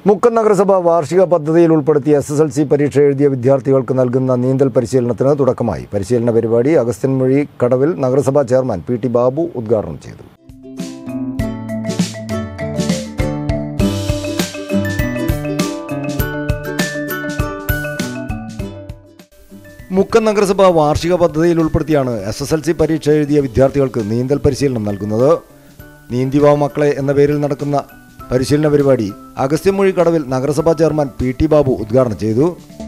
മുക്കം നഗരസഭ വാർഷിക പദ്ധതിയിൽ ഉൾപ്പെടുത്തിയ എസ് എസ് എൽ സി പരീക്ഷ എഴുതിയ വിദ്യാർത്ഥികൾക്ക് നൽകുന്ന നീന്തൽ പരിശീലനത്തിന് തുടക്കമായി പരിശീലന പരിപാടി അഗസ്ത്യൻമൊഴി കടവിൽ നഗരസഭാ ചെയർമാൻ പി ടി ബാബു ഉദ്ഘാടനം ചെയ്തു മുക്കം നഗരസഭ വാർഷിക പദ്ധതിയിൽ ഉൾപ്പെടുത്തിയാണ് എസ് എസ് എൽ സി പരീക്ഷ എഴുതിയ വിദ്യാർത്ഥികൾക്ക് നീന്തൽ പരിശീലനം നൽകുന്നത് നീന്തിവാ മക്കളെ എന്ന പേരിൽ നടക്കുന്ന പരിശീലന പരിപാടി അഗസ്ത്യമൊഴി കടവിൽ നഗരസഭാ ചെയർമാൻ പി ടി ബാബു ഉദ്ഘാടനം ചെയ്തു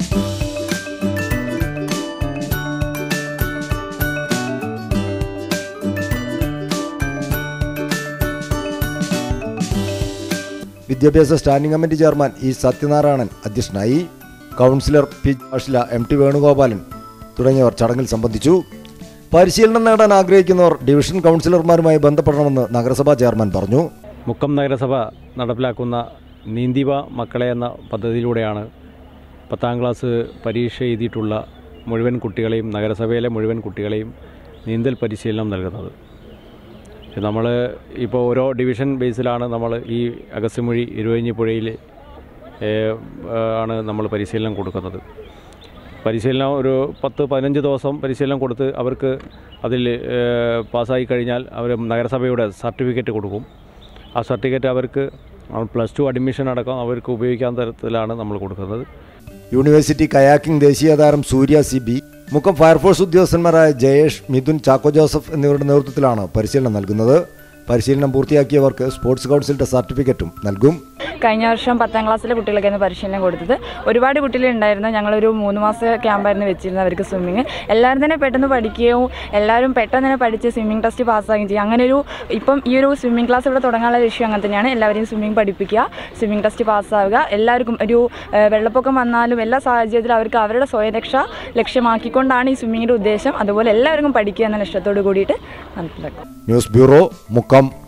വിദ്യാഭ്യാസ standing committee chairman E Sathyanarayanan അധ്യക്ഷനായി councillor P Ashila M T Venugopalan തുടങ്ങിയവർ ചടങ്ങിൽ സംബന്ധിച്ചു പരിശീലനം നേടാൻ ആഗ്രഹിക്കുന്നവർ ഡിവിഷൻ കൗൺസിലർമാരുമായി ബന്ധപ്പെടണമെന്ന് നഗരസഭാ ചെയർമാൻ പറഞ്ഞു മുക്കം നഗരസഭ നടപ്പിലാക്കുന്ന നീന്തിവ മക്കളെ എന്ന പദ്ധതിയിലൂടെയാണ് പത്താം ക്ലാസ് പരീക്ഷ എഴുതിയിട്ടുള്ള മുഴുവൻ കുട്ടികളെയും നഗരസഭയിലെ മുഴുവൻ കുട്ടികളെയും നീന്തൽ പരിശീലനം നൽകുന്നത് നമ്മൾ ഇപ്പോൾ ഓരോ ഡിവിഷൻ ബേസിലാണ് നമ്മൾ ഈ അഗസ്യമൊഴി ഇരുവഴിഞ്ഞി പുഴയിൽ ഏഹ്, ആണ് നമ്മൾ പരിശീലനം കൊടുക്കുന്നത് പരിശീലനം ഒരു പത്ത് പതിനഞ്ച് ദിവസം പരിശീലനം കൊടുത്ത് അവർക്ക് അതിൽ ഏഹ്, പാസ്സായി കഴിഞ്ഞാൽ അവർ നഗരസഭയുടെ സർട്ടിഫിക്കറ്റ് കൊടുക്കും ആ സർട്ടിഫിക്കറ്റ് അവർക്ക് പ്ലസ് ടു അഡ്മിഷൻ അടക്കം അവർക്ക് ഉപയോഗിക്കാൻ തരത്തിലാണ് നമ്മൾ കൊടുക്കുന്നത് യൂണിവേഴ്സിറ്റി കയാക്കിംഗ് ദേശീയ താരം Surya C B Mukkam fire force ഉദ്യോഗസ്ഥന്മാരായ ജയേഷ് മിഥുൻ ചാക്കോ ജോസഫ് എന്നിവരുടെ നേതൃത്വത്തിലാണ് പരിശീലനം നൽകുന്നത് പരിശീലനം പൂർത്തിയാക്കിയവർക്ക് സ്പോർട്സ് കൗൺസിലിന്റെ സർട്ടിഫിക്കറ്റും നൽകും കഴിഞ്ഞ വർഷം പത്താം ക്ലാസ്സിലെ കുട്ടികൾക്കായിരുന്നു പരിശീലനം കൊടുത്തത് ഒരുപാട് കുട്ടികളുണ്ടായിരുന്നു ഞങ്ങളൊരു മൂന്ന് മാസ ക്യാമ്പായിരുന്നു വെച്ചിരുന്നത് അവർക്ക് സ്വിമ്മിങ് എല്ലാവരും തന്നെ പെട്ടെന്ന് പഠിക്കുകയും എല്ലാവരും പെട്ടെന്ന് തന്നെ പഠിച്ച് സ്വിമ്മിംഗ് ടെസ്റ്റ് പാസ്സാകുകയും ചെയ്യും അങ്ങനെ ഒരു ഇപ്പം ഈ ഒരു സ്വിമ്മിംഗ് ക്ലാസ് ഇവിടെ തുടങ്ങാനുള്ള ലക്ഷ്യം അങ്ങനെ തന്നെയാണ് എല്ലാവരെയും സ്വിമ്മിംഗ് പഠിപ്പിക്കുക സ്വിമ്മിംഗ് ടെസ്റ്റ് പാസ്സാവുക എല്ലാവർക്കും ഒരു ഏഹ്, വെള്ളപ്പൊക്കം വന്നാലും എല്ലാ സാഹചര്യത്തിലും അവർക്ക് അവരുടെ സ്വയരക്ഷ ലക്ഷ്യമാക്കിക്കൊണ്ടാണ് ഈ സ്വിമ്മിങ്ങിൻ്റെ ഉദ്ദേശം അതുപോലെ എല്ലാവർക്കും പഠിക്കുക എന്ന ലക്ഷ്യത്തോട് കൂടിയിട്ട് നടപ്പിലാക്കും ന്യൂസ് ബ്യൂറോ മുക്കം